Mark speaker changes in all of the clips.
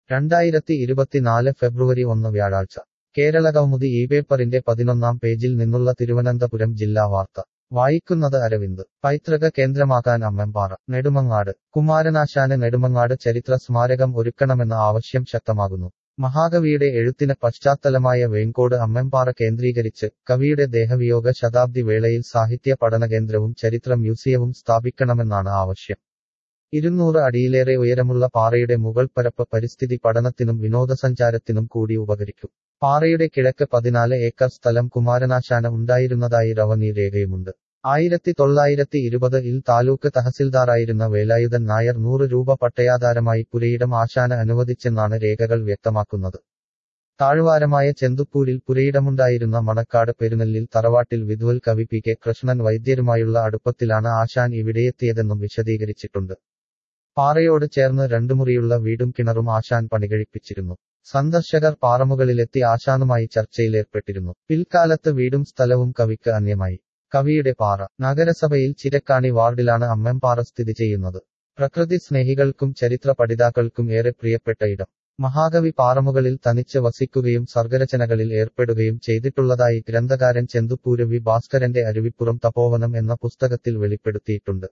Speaker 1: രണ്ടായിരത്തി ഇരുപത്തിനാല് ഫെബ്രുവരി ഒന്ന് വ്യാഴാഴ്ച കേരള കൗമുദി ഈ പേപ്പറിന്റെ പതിനൊന്നാം പേജിൽ നിന്നുള്ള തിരുവനന്തപുരം ജില്ലാ വാർത്ത വായിക്കുന്നത് അരവിന്ദ് പൈതൃക കേന്ദ്രമാക്കാൻ അമ്മമ്പാറ നെടുമങ്ങാട് കുമാരനാശാന് നെടുമങ്ങാട് ചരിത്ര സ്മാരകം ഒരുക്കണമെന്ന ആവശ്യം ശക്തമാകുന്നു മഹാകവിയുടെ എഴുത്തിന് പശ്ചാത്തലമായ വേങ്കോട് അമ്മമ്പാറ കേന്ദ്രീകരിച്ച് കവിയുടെ ദേഹവിയോഗ ശതാബ്ദി വേളയിൽ സാഹിത്യ പഠനകേന്ദ്രവും ചരിത്ര മ്യൂസിയവും സ്ഥാപിക്കണമെന്നാണ് ആവശ്യം ഇരുന്നൂറ് അടിയിലേറെ ഉയരമുള്ള പാറയുടെ മുകൾപ്പരപ്പ് പരിസ്ഥിതി പഠനത്തിനും വിനോദസഞ്ചാരത്തിനും കൂടി ഉപകരിക്കും പാറയുടെ കിഴക്ക് പതിനാല് ഏക്കർ സ്ഥലം കുമാരനാശാന ഉണ്ടായിരുന്നതായി റവന്യൂ രേഖയുമുണ്ട് ആയിരത്തി തൊള്ളായിരത്തി ഇരുപത് ഇൽ താലൂക്ക് തഹസിൽദാറായിരുന്ന വേലായുധൻ നായർ നൂറ് രൂപ പട്ടയാധാരമായി പുരയിടം ആശാന അനുവദിച്ചെന്നാണ് രേഖകൾ വ്യക്തമാക്കുന്നത് താഴ്വാരമായ ചെന്തുപ്പൂരിൽ പുരയിടമുണ്ടായിരുന്ന മണക്കാട് പെരുനെല്ലിൽ തറവാട്ടിൽ വിധുവൽ കവി പി കെ കൃഷ്ണൻ വൈദ്യരുമായുള്ള അടുപ്പത്തിലാണ് ആശാൻ ഇവിടെയെത്തിയതെന്നും വിശദീകരിച്ചിട്ടുണ്ട് പാറയോട് ചേർന്ന് രണ്ടു മുറിയുള്ള വീടും കിണറും ആശാൻ പണികഴിപ്പിച്ചിരുന്നു സന്ദർശകർ പാറമുകളിലെത്തി ആശാനുമായി ചർച്ചയിലേർപ്പെട്ടിരുന്നു പിൽക്കാലത്ത് വീടും സ്ഥലവും കവിക്ക് അന്യമായി കവിയുടെ പാറ നഗരസഭയിൽ ചിരക്കാണി വാർഡിലാണ് അമ്മൻപാറ സ്ഥിതി ചെയ്യുന്നത് പ്രകൃതി സ്നേഹികൾക്കും ചരിത്ര പഠിതാക്കൾക്കും ഏറെ പ്രിയപ്പെട്ട ഇടം മഹാകവി പാറമുകളിൽ തനിച്ച് വസിക്കുകയും സർഗരചനകളിൽ ഏർപ്പെടുകയും ചെയ്തിട്ടുള്ളതായി ഗ്രന്ഥകാരൻ ചെന്തുപ്പൂര് വി ഭാസ്കരന്റെ അരുവിപ്പുറം തപോവനം എന്ന പുസ്തകത്തിൽ വെളിപ്പെടുത്തിയിട്ടുണ്ട്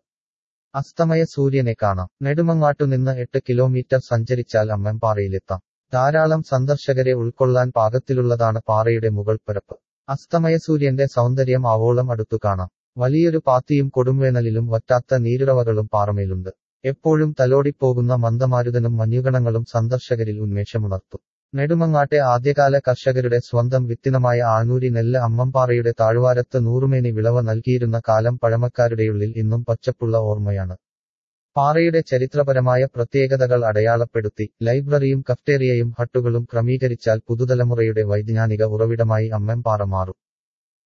Speaker 1: അസ്തമയ സൂര്യനെ കാണാം നെടുമങ്ങാട്ടുനിന്ന് എട്ട് കിലോമീറ്റർ സഞ്ചരിച്ചാൽ അമ്മൻപാറയിലെത്താം ധാരാളം സന്ദർശകരെ ഉൾക്കൊള്ളാൻ പാകത്തിലുള്ളതാണ് പാറയുടെ മുകൾപ്പരപ്പ് അസ്തമയ സൂര്യന്റെ സൗന്ദര്യം ആവോളം അടുത്തു കാണാം വലിയൊരു പാത്തിയും കൊടുംവേനലിലും വറ്റാത്ത നീരുറവകളും പാറമേലുണ്ട് എപ്പോഴും തലോടിപ്പോകുന്ന മന്ദമാരുതനും മഞ്ഞുകണങ്ങളും സന്ദർശകരിൽ ഉന്മേഷമുണർത്തും നെടുമങ്ങാട്ടെ ആദ്യകാല കർഷകരുടെ സ്വന്തം വിത്തിനമായ ആണൂരി നെല്ല് അമ്മമ്പാറയുടെ താഴ്വാരത്ത് നൂറുമേനി വിളവ് നൽകിയിരുന്ന കാലം പഴമക്കാരുടെയുള്ളിൽ ഇന്നും പച്ചപ്പുള്ള ഓർമ്മയാണ് പാറയുടെ ചരിത്രപരമായ പ്രത്യേകതകൾ അടയാളപ്പെടുത്തി ലൈബ്രറിയും കഫ്റ്റേറിയയും ഹട്ടുകളും ക്രമീകരിച്ചാൽ പുതുതലമുറയുടെ വൈജ്ഞാനിക ഉറവിടമായി അമ്മൻപാറ മാറും